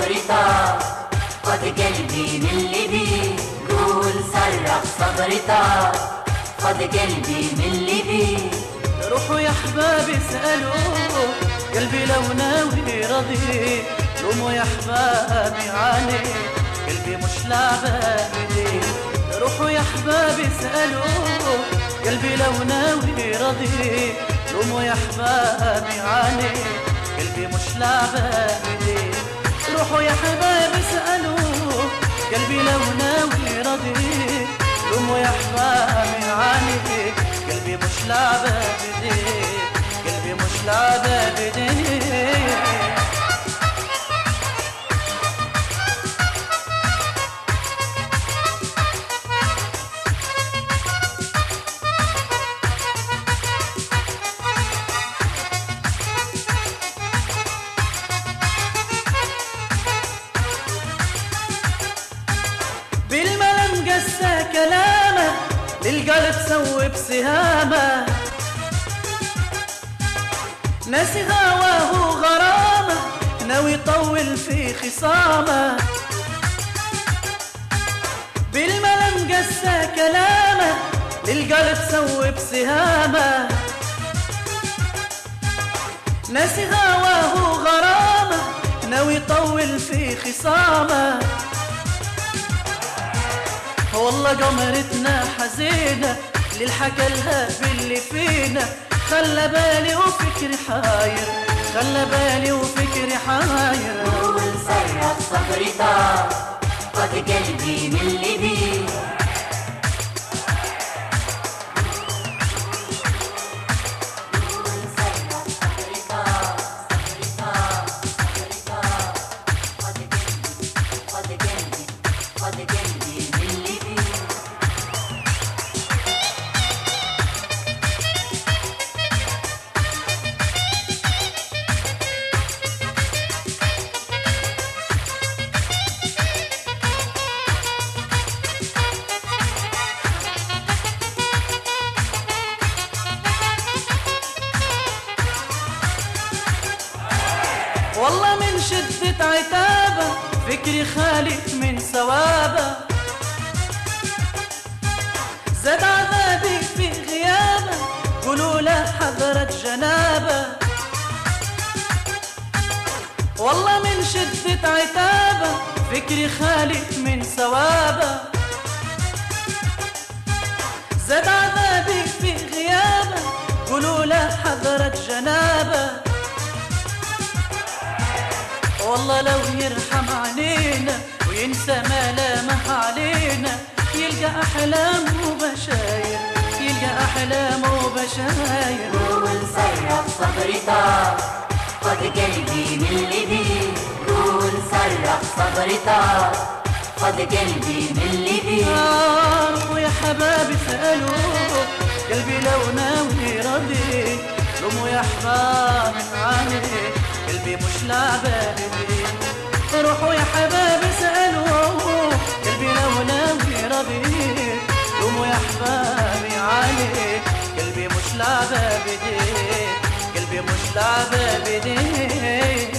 صبري طار خد قلبي من اللي بيه قول صرخ صبري طار خد قلبي من اللي بيه روحوا يا احبابي اسألوا قلبي لو ناوي رضي لوموا يا احبابي علي قلبي مش لعبة بدي روحوا يا احبابي اسألوا قلبي لو ناوي رضي لوموا يا احبابي علي قلبي مش لعبة بدي روحوا يا حبايبي اسألوا قلبي لو ناوي رضي لوموا يا احبابي علي قلبي مش لعبة بدي قلبي مش لعبة بدي بالملم قسى كلامه للقلب سوي بسهامه ناسي هواه غرامه ناوي يطول في خصامه بالملم قسى كلامه للقلب سوي بسهامه ناسي هواه غرامه ناوي يطول في خصامه والله قمرتنا حزينة للحكى لها باللي فينا خلى بالي وفكري حاير خلى بالي وفكري حاير قول صرخ صبري طار خد قلبي من اللي بيه قول صرخ صبري طار صبري طار صبري طار خد قلبي خد قلبي خد قلبي من اللي بيه والله من شدة عتابة فكري خالي من ثوابه زاد عذابي في غيابه قولوا له حضرت جنابه والله من شدة عتابه فكري خالي من ثوابه زاد عذابي في غيابه قولوا له حضرت جنابه والله لو يرحم علينا وينسى ما لامه علينا يلقى أحلام وبشاير يلقى أحلام وبشاير قول صرخ صبري طار خد قلبي من اللي بيه قول صرخ صبري طار خد قلبي من اللي بيه نار ويا حبابي سألوا قلبي لو ناوي رضي لوموا يا حبابي علي قلبي مش لعبة بدي روحوا يا حبابي سألوا قلبي لو ناوي رضي لوموا يا حبابي علي قلبي مش لعبة بدي قلبي مش لعبة بدي